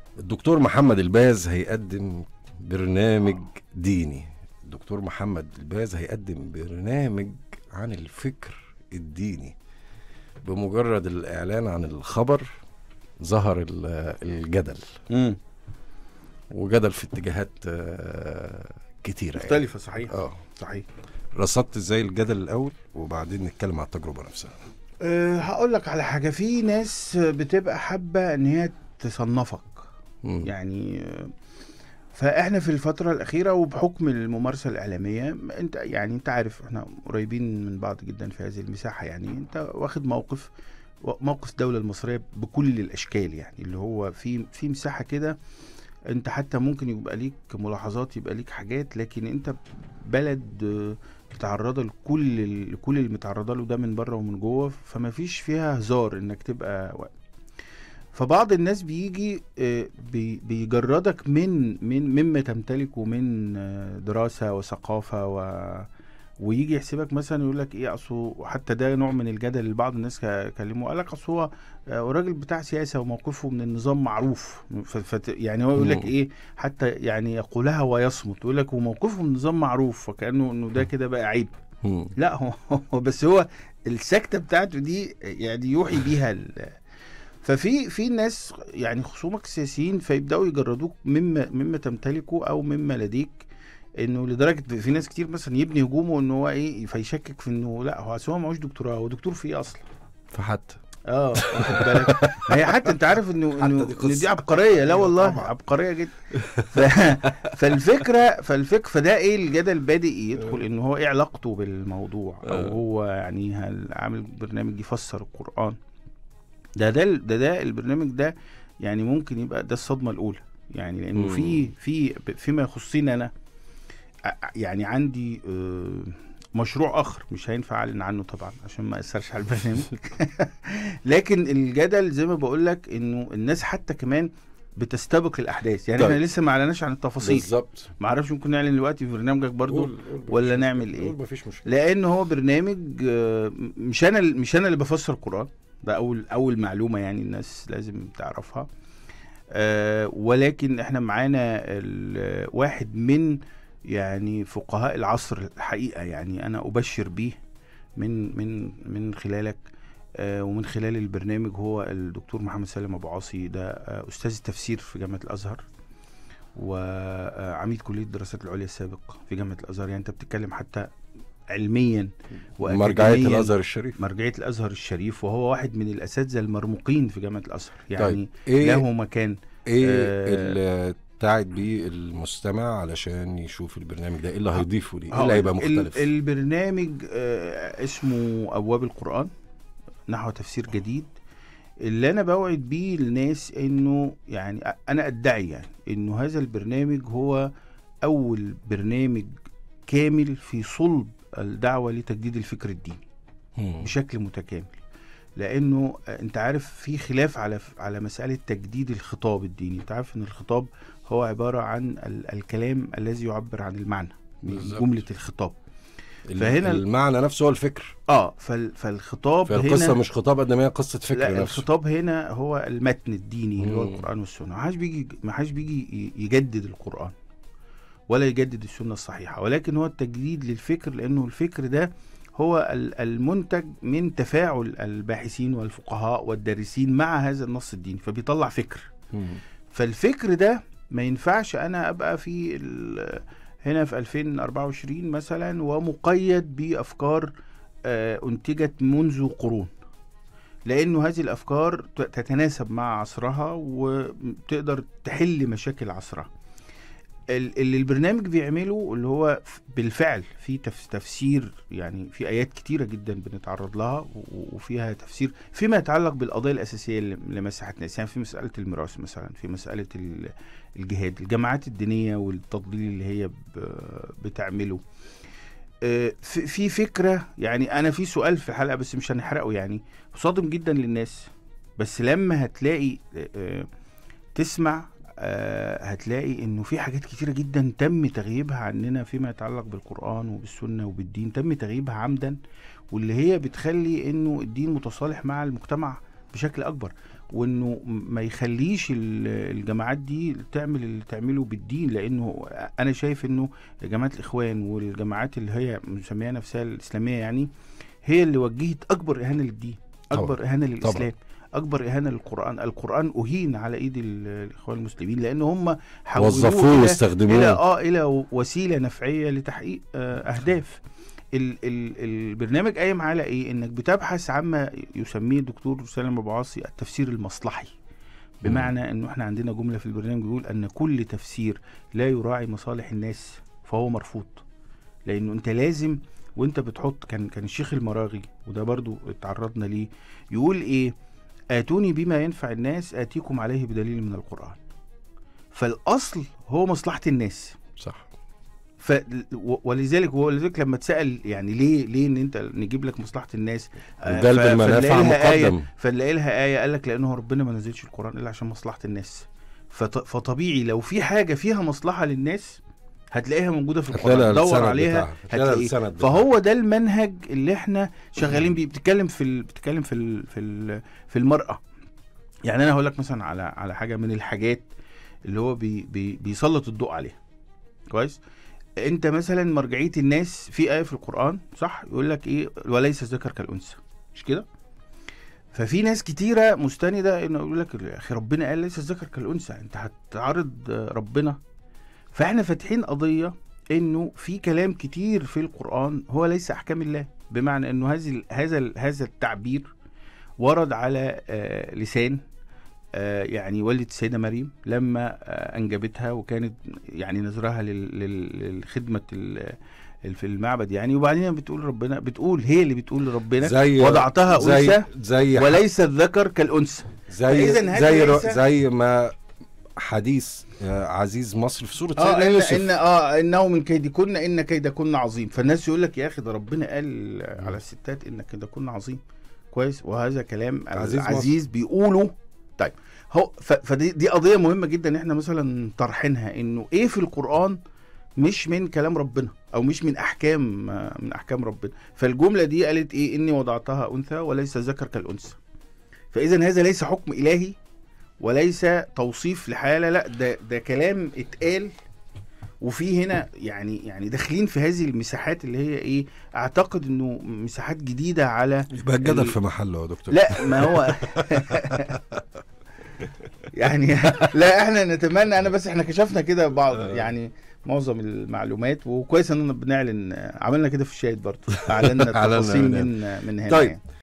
الدكتور محمد الباز هيقدم برنامج ديني الدكتور محمد الباز هيقدم برنامج عن الفكر الديني بمجرد الإعلان عن الخبر ظهر ال- الجدل امم وجدل في اتجاهات آه، كتيرة يعني. مختلفه صحيح اه صحيح رصدت ازاي الجدل الأول وبعدين نتكلم عن التجربة نفسها أه هقول لك على حاجه في ناس بتبقى حابه ان هي تصنفك مم. يعني آه، فاحنا في الفتره الاخيره وبحكم الممارسه الاعلاميه انت يعني انت عارف احنا قريبين من بعض جدا في هذه المساحه يعني انت واخد موقف موقف الدوله المصريه بكل الاشكال يعني اللي هو في في مساحه كده انت حتى ممكن يبقى ليك ملاحظات يبقى ليك حاجات لكن انت بلد آه، متعرضه لكل ال- لكل اللي متعرضه له ده من بره ومن جوه فما فيش فيها هزار انك تبقى واقف فبعض الناس بيجي آه، بي- بيجردك من من مما تمتلكه من آه، دراسه وثقافه و ويجي يحسبك مثلا يقول لك ايه اصل حتى ده نوع من الجدل اللي بعض الناس ك- كلموه قال لك اصل هو آه، راجل بتاع سياسه وموقفه من النظام معروف ف فت يعني هو يقول لك مم. ايه حتى يعني يقولها ويصمت يقول لك وموقفه من النظام معروف فكانه انه ده كده بقى عيب مم. لا هو هو بس هو السكته بتاعته دي يعني يوحي بيها ال... ففي في ناس يعني خصومك السياسيين فيبداوا يجردوك مما مما تمتلكه او مما لديك انه لدرجه في ناس كتير مثلا يبني هجومه ان هو ايه فيشكك في انه لا هو أصل هو معهوش دكتوراه هو دكتور في ايه اصلا فحتى اه واخد بالك ما هي حتى انت عارف انه حتى انه دي إن قصة. دي عبقريه لا أيوة والله طبعا. عبقريه جدا ف... فالفكره فالفكره فده ايه الجدل بادئ يدخل ان هو ايه علاقته بالموضوع او آه. هو يعني هل عامل برنامج يفسر القران ده ده ال- ده ده البرنامج ده يعني ممكن يبقى ده الصدمه الاولى يعني لانه مم. في في فيما يخصني انا ع- يعني عندي آه، مشروع اخر مش هينفع اعلن عنه طبعا عشان ما اثرش على البرنامج لكن الجدل زي ما بقول لك انه الناس حتى كمان بتستبق الاحداث يعني طيب. احنا لسه ما اعلناش عن التفاصيل بالظبط ما اعرفش ممكن نعلن دلوقتي في برنامجك برضو قول- قول ولا مفيش نعمل مشكلة. إيه؟ قول مفيش مشكلة لان هو برنامج آه، مش انا مش انا اللي بفسر القران ده اول اول معلومه يعني الناس لازم تعرفها آه، ولكن احنا معانا ال- واحد من يعني فقهاء العصر الحقيقه يعني انا ابشر بيه من من من خلالك آه، ومن خلال البرنامج هو الدكتور محمد سالم ابو عاصي ده آه، استاذ التفسير في جامعه الازهر وعميد كليه الدراسات العليا السابق في جامعه الازهر يعني انت بتتكلم حتى علميا مرجعية وأكاديمياً الأزهر الشريف مرجعيه الازهر الشريف وهو واحد من الاساتذه المرموقين في جامعه الازهر يعني طيب ايه له مكان ايه آه، اللي تعد بيه المستمع علشان يشوف البرنامج ده ايه اللي هيضيفه ليه ايه هقول اللي هيبقى لك، مختلف ال- البرنامج آه، اسمه ابواب القران نحو تفسير جديد اللي انا بوعد بيه الناس انه يعني أ- انا ادعي يعني انه هذا البرنامج هو اول برنامج كامل في صلب الدعوه لتجديد الفكر الديني مم. بشكل متكامل لانه آه، انت عارف في خلاف على على مساله تجديد الخطاب الديني انت عارف ان الخطاب هو عباره عن ال- الكلام الذي يعبر عن المعنى من بالظبط. جمله الخطاب ال- فهنا ال- المعنى نفسه هو الفكر اه فال فالخطاب فالقصة هنا مش خطاب قد ما هي قصة فكر لا نفسه الخطاب هنا هو المتن الديني اللي هو مم. القران والسنه ما حدش بيجي ما حدش بيجي ي- يجدد القران ولا يجدد السنه الصحيحه ولكن هو التجديد للفكر لانه الفكر ده هو ال- المنتج من تفاعل الباحثين والفقهاء والدارسين مع هذا النص الديني فبيطلع فكر مم. فالفكر ده ما ينفعش انا ابقى في ال- هنا في 2024 مثلا ومقيد بافكار آه، انتجت منذ قرون لانه هذه الافكار ت- تتناسب مع عصرها وتقدر تحل مشاكل عصرها ال- اللي البرنامج بيعمله اللي هو ف- بالفعل في تف- تفسير يعني في ايات كتيره جدا بنتعرض لها و- وفيها تفسير فيما يتعلق بالقضايا الاساسيه اللي اللي مسحت الناس يعني في مساله الميراث مثلا في مساله ال- الجهاد الجماعات الدينيه والتضليل اللي هي ب- بتعمله آه، في في فكره يعني انا في سؤال في الحلقه بس مش هنحرقه يعني صادم جدا للناس بس لما هتلاقي آه، آه، تسمع آه، هتلاقي انه في حاجات كتيره جدا تم تغييبها عننا فيما يتعلق بالقران وبالسنه وبالدين تم تغييبها عمدا واللي هي بتخلي انه الدين متصالح مع المجتمع بشكل اكبر وانه ما يخليش ال- الجماعات دي تعمل اللي تعمله بالدين لانه انا شايف انه جماعات الاخوان والجماعات اللي هي مسميه نفسها الاسلاميه يعني هي اللي وجهت اكبر اهانه للدين اكبر اهانه للاسلام اكبر اهانه للقران القران اهين على ايد ال- الاخوان المسلمين لان هم حولوه وظفوه الى واستخدموه الى اه الى وسيله نفعيه لتحقيق آه اهداف ال ال البرنامج قايم على ايه انك بتبحث عما يسميه الدكتور سالم ابو عاصي التفسير المصلحي بمعنى انه احنا عندنا جمله في البرنامج بيقول ان كل تفسير لا يراعي مصالح الناس فهو مرفوض لانه انت لازم وانت بتحط كان كان الشيخ المراغي وده برضو اتعرضنا ليه يقول ايه اتوني بما ينفع الناس اتيكم عليه بدليل من القران فالاصل هو مصلحه الناس صح ف و- ولذلك ولذلك لما اتسال يعني ليه ليه ان انت نجيب لك مصلحه الناس آه، وجلب ف- المنافع فنلاقي لها آية مقدم فنلاقي لها آية قال لك لأنه ربنا ما نزلش القرآن إلا عشان مصلحة الناس فط... فطبيعي لو في حاجة فيها مصلحة للناس هتلاقيها موجودة في هتلاقي القرآن لها دور السند عليها بتاعها. هتلاقي لها هتلاقيه السند بتاعها. فهو ده المنهج اللي احنا شغالين بيه بتتكلم في ال... بتتكلم في ال... في ال... في المرأة يعني أنا هقول لك مثلا على على حاجة من الحاجات اللي هو بي... بي... بيسلط الضوء عليها كويس انت مثلا مرجعيه الناس في ايه في القران صح يقول لك ايه وليس الذكر كالانثى مش كده ففي ناس كتيره مستنده انه يقول لك يا اخي ربنا قال ليس الذكر كالانثى انت هتعارض ربنا فاحنا فاتحين قضيه انه في كلام كتير في القران هو ليس احكام الله بمعنى انه هذه هذا هذا التعبير ورد على آه، لسان آه، يعني والدة السيدة مريم لما آه، أنجبتها وكانت يعني نذرها لل- لل- للخدمة ال- ال- في المعبد يعني وبعدين بتقول ربنا بتقول هي اللي بتقول لربنا زي وضعتها زي أنثى زي وليس الذكر كالأنثى زي فإذا هل زي ليس- زي ما حديث آه، عزيز مصر في سوره اه سيدنا إن, يوسف ان اه انه من كيدكن ان كيدكن عظيم فالناس يقول لك يا اخي ده ربنا قال على الستات ان كيدكن عظيم كويس وهذا كلام عزيز عزيز, عزيز بيقوله طيب هو ف- فدي دي قضيه مهمه جدا احنا مثلا طرحينها انه ايه في القران مش من كلام ربنا او مش من احكام آه، من احكام ربنا فالجمله دي قالت ايه اني وضعتها انثى وليس الذكر كالانثى فاذا هذا ليس حكم الهي وليس توصيف لحاله لا ده ده كلام اتقال وفي هنا يعني يعني داخلين في هذه المساحات اللي هي ايه اعتقد انه مساحات جديده على يبقى الجدل ال- في محله يا دكتور لا ما هو يعني لا احنا نتمنى انا بس احنا كشفنا كده بعض يعني معظم المعلومات وكويس اننا بنعلن عملنا كده في الشاهد برضه اعلنا أعلنا تفاصيل من من من هنا طيب. يعني.